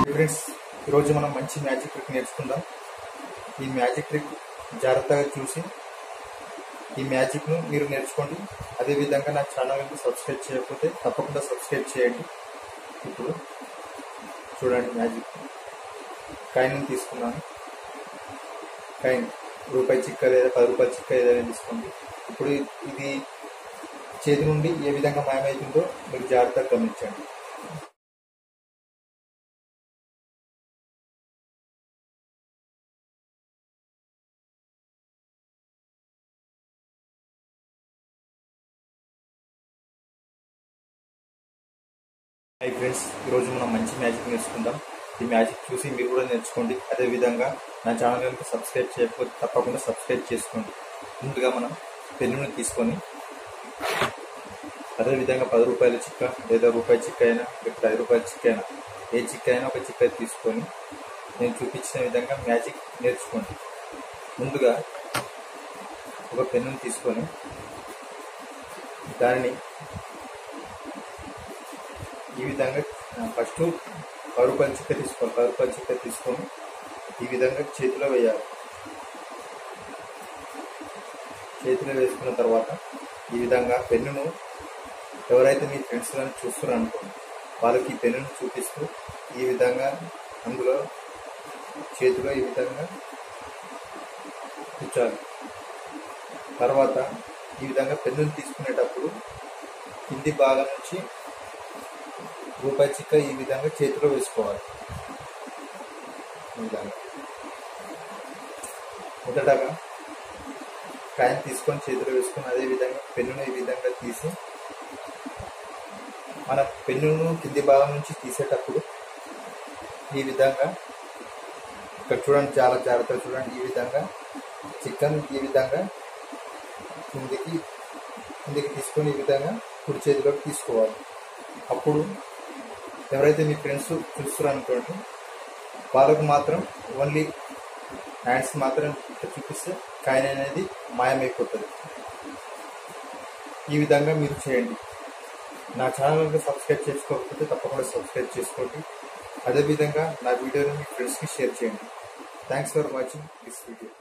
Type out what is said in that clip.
friends ఈరోజు మనం మంచి మ్యాజిక్ ట్రిక్ నేర్చుకుందాం ఈ మ్యాజిక్ ట్రిక్ జాగ్రత్తగా చూసి ఈ మ్యాజిక్ను మీరు నేర్చుకోండి అదేవిధంగా నా ఛానల్ని సబ్స్క్రైబ్ చేయకపోతే తప్పకుండా సబ్స్క్రైబ్ చేయండి ఇప్పుడు చూడండి మ్యాజిక్ కాయిన్ తీసుకున్నాను కాయిన్ రూపాయి చిక్క లేదా పది రూపాయల చిక్క ఏదైనా తీసుకోండి ఇప్పుడు ఇది చేతి నుండి ఏ విధంగా మాయమవుతుందో మీరు జాగ్రత్తగా గమనించండి హై ఫ్రెండ్స్ ఈరోజు మనం మంచి మ్యాజిక్ నేర్చుకుందాం ఈ మ్యాజిక్ చూసి మీరు కూడా నేర్చుకోండి అదేవిధంగా నా ఛానల్ కనుక సబ్స్క్రైబ్ చేయకపోతే తప్పకుండా సబ్స్క్రైబ్ చేసుకోండి ముందుగా మనం పెన్నుని తీసుకొని అదేవిధంగా పది రూపాయల చిక్క లేదా రూపాయి చిక్క అయినా లేకపోతే ఐదు రూపాయల చిక్క అయినా ఏ చిక్క అయినా ఒక చిక్క తీసుకొని నేను చూపించిన విధంగా మ్యాజిక్ నేర్చుకోండి ముందుగా ఒక పెన్నుని తీసుకొని దానిని ఈ విధంగా ఫస్ట్ పది రూపాయల చిక్క తీసుకోవాలి పది రూపాయల చిక్క తీసుకొని ఈ విధంగా చేతిలో వేయాలి చేతిలో వేసుకున్న తర్వాత ఈ విధంగా పెన్నును ఎవరైతే మీ ఫ్రెండ్స్ కానీ చూస్తున్నారు అనుకోండి వాళ్ళకి ఈ పెన్నును చూపిస్తూ ఈ విధంగా అందులో చేతిలో ఈ విధంగా కూర్చోాలి తర్వాత ఈ విధంగా పెన్నును తీసుకునేటప్పుడు కింది భాగం నుంచి రూపాయి చిక్క ఈ విధంగా చేతిలో వేసుకోవాలి ఈ విధంగా మొదటగా కాయిన్ తీసుకొని చేతిలో వేసుకొని అదే విధంగా పెన్నును ఈ విధంగా తీసి మన పెన్నును కింది భాగం నుంచి తీసేటప్పుడు ఈ విధంగా ఇక్కడ చూడండి చాలా జాగ్రత్తగా చూడండి ఈ విధంగా చికెన్ ఈ విధంగా కిందికి కిందికి తీసుకొని ఈ విధంగా కుడి చేతిలోకి తీసుకోవాలి అప్పుడు ఎవరైతే మీ ఫ్రెండ్స్ చూస్తారు అనుకోండి వాళ్ళకు మాత్రం ఓన్లీ హ్యాండ్స్ మాత్రం చూపిస్తే కాయిన్ అనేది మాయమైపోతుంది ఈ విధంగా మీరు చేయండి నా ఛానల్కి సబ్స్క్రైబ్ చేసుకోకపోతే తప్పకుండా సబ్స్క్రైబ్ చేసుకోండి అదేవిధంగా నా వీడియోని మీ ఫ్రెండ్స్కి షేర్ చేయండి thanks for watching this video